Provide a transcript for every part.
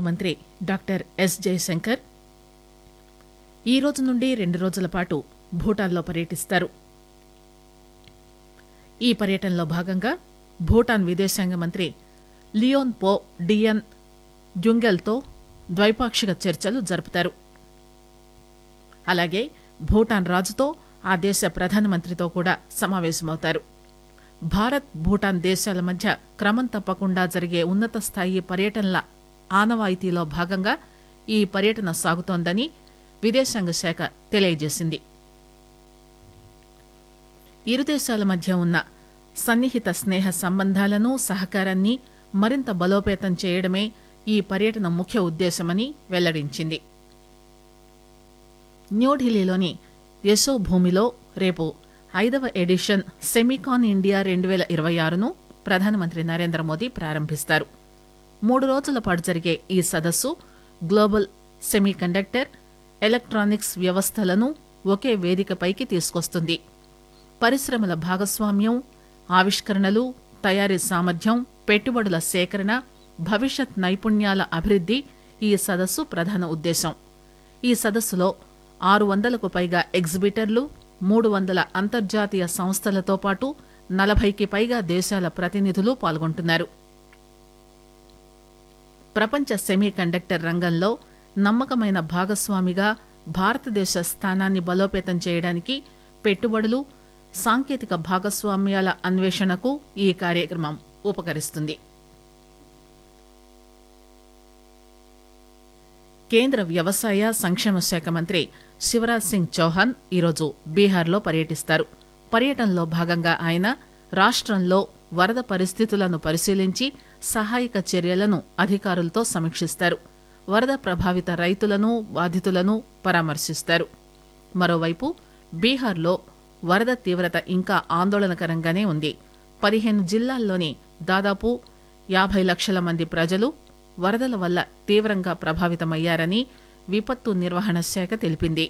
మంత్రి doctor yes Jayashankar ఈ రోజు నుండి రెండు రోజుల పాటు భూటాన్లో పర్యటిస్తారు ఈ పర్యటనలో భాగంగా భూటాన్ విదేశాంగ మంత్రి లియోన్ పో డియన్ జుంగెల్తో ద్వైపాక్షిక చర్చలు జరుపుతారు అలాగే భూటాన్ రాజుతో ఆ దేశ ప్రధానమంత్రితో కూడా సమావేశమవుతారు భారత్ భూటాన్ దేశాల మధ్య క్రమం తప్పకుండా జరిగే ఉన్నత స్థాయి పర్యటనల ఆనవాయితీలో భాగంగా ఈ పర్యటన సాగుతోందని విదేశాంగ శాఖ తెలియజేసింది ఇరు దేశాల మధ్య ఉన్న సన్నిహిత స్నేహ సంబంధాలను సహకారాన్ని మరింత బలోపేతం చేయడమే ఈ పర్యటన ముఖ్య ఉద్దేశమని వెల్లడించింది న్యూఢిల్లీలోని యశో భూమిలో రేపు ఐదవ ఎడిషన్ సెమికాన్ ఇండియా రెండు వేల ఇరవై ఆరును ప్రధానమంత్రి నరేంద్ర మోదీ ప్రారంభిస్తారు మూడు రోజుల పాటు జరిగే ఈ సదస్సు గ్లోబల్ సెమీకండక్టర్ ఎలక్ట్రానిక్స్ వ్యవస్థలను ఒకే వేదికపైకి తీసుకొస్తుంది పరిశ్రమల భాగస్వామ్యం ఆవిష్కరణలు తయారీ సామర్థ్యం పెట్టుబడుల సేకరణ భవిష్యత్ నైపుణ్యాల అభివృద్ది ఈ సదస్సు ప్రధాన ఉద్దేశం ఈ సదస్సులో ఆరు వందలకు పైగా ఎగ్జిబిటర్లు మూడు వందల అంతర్జాతీయ సంస్థలతో పాటు నలభైకి పైగా దేశాల ప్రతినిధులు పాల్గొంటున్నారు ప్రపంచ సెమీ కండక్టర్ రంగంలో నమ్మకమైన భాగస్వామిగా భారతదేశ స్థానాన్ని బలోపేతం చేయడానికి పెట్టుబడులు సాంకేతిక భాగస్వామ్యాల అన్వేషణకు ఈ కార్యక్రమం ఉపకరిస్తుంది కేంద్ర వ్యవసాయ సంక్షేమ శాఖ మంత్రి శివరాజ్ సింగ్ చౌహాన్ ఈరోజు బీహార్లో పర్యటిస్తారు పర్యటనలో భాగంగా ఆయన రాష్ట్రంలో వరద పరిస్థితులను పరిశీలించి సహాయక చర్యలను అధికారులతో సమీక్షిస్తారు వరద ప్రభావిత రైతులను బాధితులను పరామర్శిస్తారు మరోవైపు బీహార్లో వరద తీవ్రత ఇంకా ఆందోళనకరంగానే ఉంది పదిహేను జిల్లాల్లోని దాదాపు యాభై లక్షల మంది ప్రజలు వరదల వల్ల తీవ్రంగా ప్రభావితమయ్యారని విపత్తు నిర్వహణ శాఖ తెలిపింది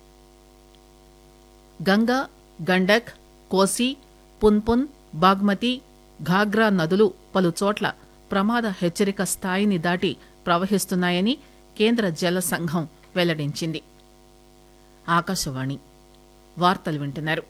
గంగా గండక్ కోసి పున్పున్ బాగ్మతి ఘాగ్రా నదులు పలు చోట్ల ప్రమాద హెచ్చరిక స్థాయిని దాటి ప్రవహిస్తున్నాయని కేంద్ర జల సంఘం వెల్లడించింది ఆకాశవాణి వార్తలు వింటున్నారు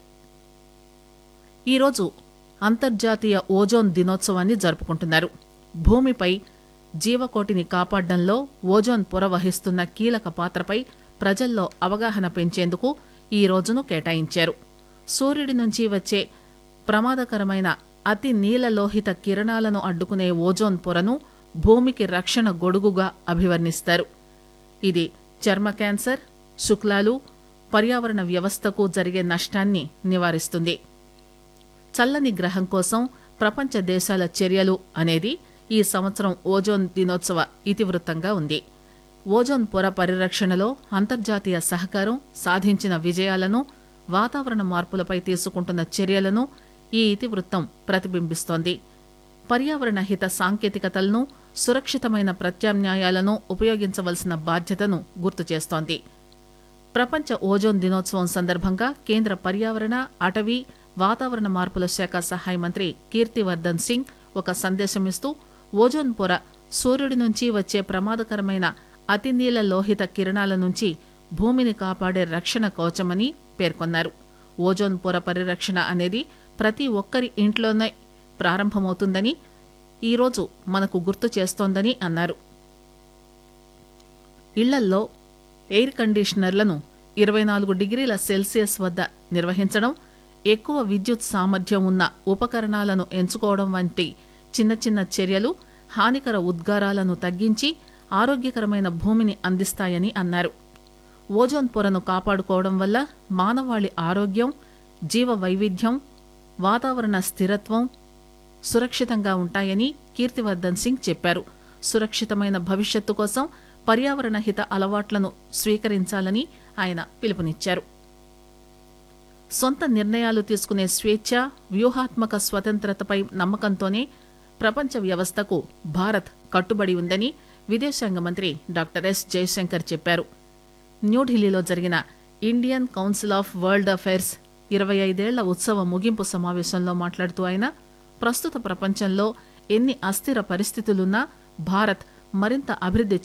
ఈరోజు అంతర్జాతీయ ఓజోన్ దినోత్సవాన్ని జరుపుకుంటున్నారు భూమిపై జీవకోటిని కాపాడడంలో ఓజోన్ పొర వహిస్తున్న కీలక పాత్రపై ప్రజల్లో అవగాహన పెంచేందుకు ఈ రోజును కేటాయించారు సూర్యుడి నుంచి వచ్చే ప్రమాదకరమైన అతి నీలలోహిత కిరణాలను అడ్డుకునే ఓజోన్ పొరను భూమికి రక్షణ గొడుగుగా అభివర్ణిస్తారు ఇది చర్మ క్యాన్సర్ శుక్లాలు పర్యావరణ వ్యవస్థకు జరిగే నష్టాన్ని నివారిస్తుంది చల్లని గ్రహం కోసం ప్రపంచ దేశాల చర్యలు అనేది ఈ సంవత్సరం ఓజోన్ దినోత్సవ ఇతివృత్తంగా ఉంది ఓజోన్ పొర పరిరక్షణలో అంతర్జాతీయ సహకారం సాధించిన విజయాలను వాతావరణ మార్పులపై తీసుకుంటున్న చర్యలను ఈ ఇతివృత్తం ప్రతిబింబిస్తోంది పర్యావరణ హిత సాంకేతికతలను సురక్షితమైన ప్రత్యామ్నాయాలను ఉపయోగించవలసిన బాధ్యతను గుర్తు చేస్తోంది ప్రపంచ ఓజోన్ దినోత్సవం సందర్భంగా కేంద్ర పర్యావరణ అటవీ వాతావరణ మార్పుల శాఖ సహాయ మంత్రి కీర్తివర్ధన్ సింగ్ ఒక సందేశం ఇస్తూ ఓజోన్ పొర సూర్యుడి నుంచి వచ్చే ప్రమాదకరమైన అతి నీల లోహిత కిరణాల నుంచి భూమిని కాపాడే రక్షణ కవచమని పేర్కొన్నారు ఓజోన్ పొర పరిరక్షణ అనేది ప్రతి ఒక్కరి ఇంట్లోనే ప్రారంభమవుతుందని ఈరోజు మనకు గుర్తు చేస్తోందని అన్నారు ఇళ్లల్లో ఎయిర్ కండిషనర్లను ఇరవై నాలుగు డిగ్రీల సెల్సియస్ వద్ద నిర్వహించడం ఎక్కువ విద్యుత్ సామర్థ్యం ఉన్న ఉపకరణాలను ఎంచుకోవడం వంటి చిన్న చిన్న చర్యలు హానికర ఉద్గారాలను తగ్గించి ఆరోగ్యకరమైన భూమిని అందిస్తాయని అన్నారు ఓజోన్ పొరను కాపాడుకోవడం వల్ల మానవాళి ఆరోగ్యం జీవ వైవిధ్యం వాతావరణ స్థిరత్వం సురక్షితంగా ఉంటాయని కీర్తివర్ధన్ సింగ్ చెప్పారు సురక్షితమైన భవిష్యత్తు కోసం పర్యావరణ హిత అలవాట్లను స్వీకరించాలని ఆయన పిలుపునిచ్చారు సొంత నిర్ణయాలు తీసుకునే స్వేచ్ఛ వ్యూహాత్మక స్వతంత్రతపై నమ్మకంతోనే ప్రపంచ వ్యవస్థకు భారత్ కట్టుబడి ఉందని విదేశాంగ మంత్రి డాక్టర్ ఎస్ జయశంకర్ చెప్పారు న్యూఢిల్లీలో జరిగిన Indian council of world affairs ఇరవై ఐదేళ్ల ఉత్సవ ముగింపు సమావేశంలో మాట్లాడుతూ ఆయన ప్రస్తుత ప్రపంచంలో ఎన్ని అస్థిర పరిస్థితులున్నా భారత్ మరింత అభివృద్ది